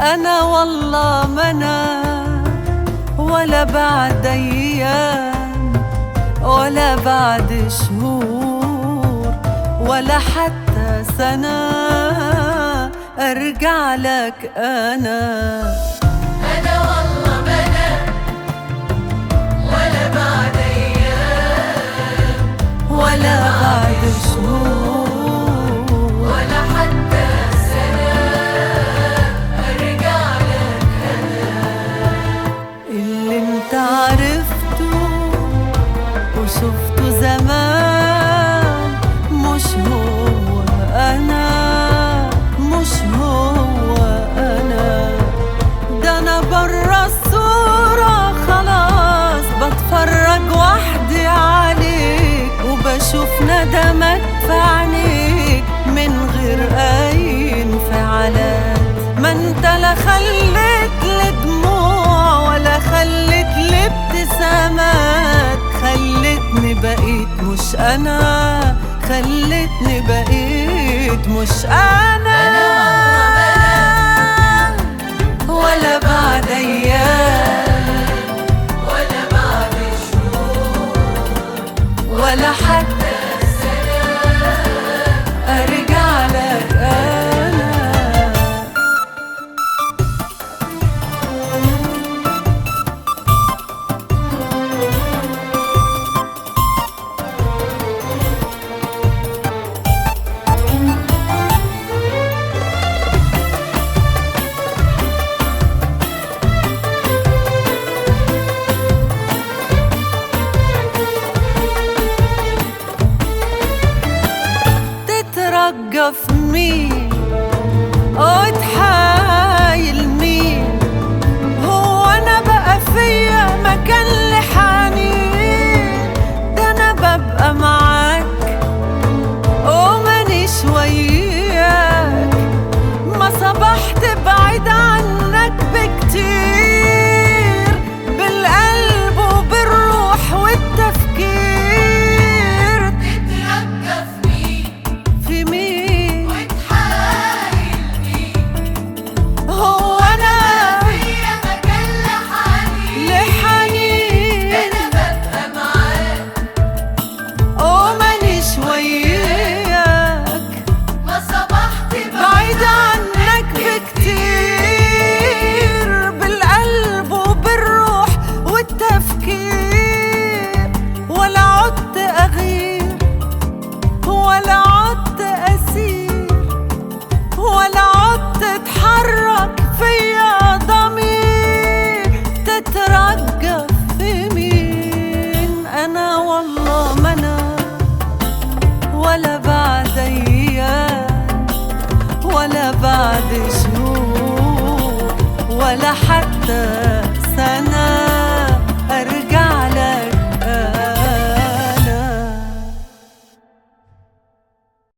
أنا والله ما أنا ولا بعد أيام ولا بعد شهور ولا حتى سنة أرجع لك أنا أنا والله بنا ولا بعد أيام ولا بعد شهور ولا حتى سنة أرجع لك اللي انت عرفته وشفته زمان مش هو انا مش هو انا ده انا برا الصورة خلاص بتفرج وحدي عليك وبشوف ندمك في عينيك من غير اي انفعالات ما انت لا خليت لدموع ولا خليت لابتسامات خلتني بقيت مش انا خلتني بقيت مش انا ولا بعد ايام ولا بعد شهور ولا حتى ارجع لك انا تترجى في مين وتحايل مين هو انا بقى فيا مكان لحنين ده انا ببقى معاك ومانيش وياك ما صبحت بعيد عنك بكتير بالقلب وبالروح والتفكير تترجى في مين في مين وتحايل مين هو انا فيا مكان لحنين لحنين أنا ببقى معاك ومانيش وياك ما صبحت بعيد عنك بكتير بالقلب وبالروح والتفكير ولا عدت أغير ولا عدت أسير ولا عدت تتحرك فيا ضمير تترجى في مين أنا والله ما أنا ولا بعد أيام ولا بعد شهور ولا حتى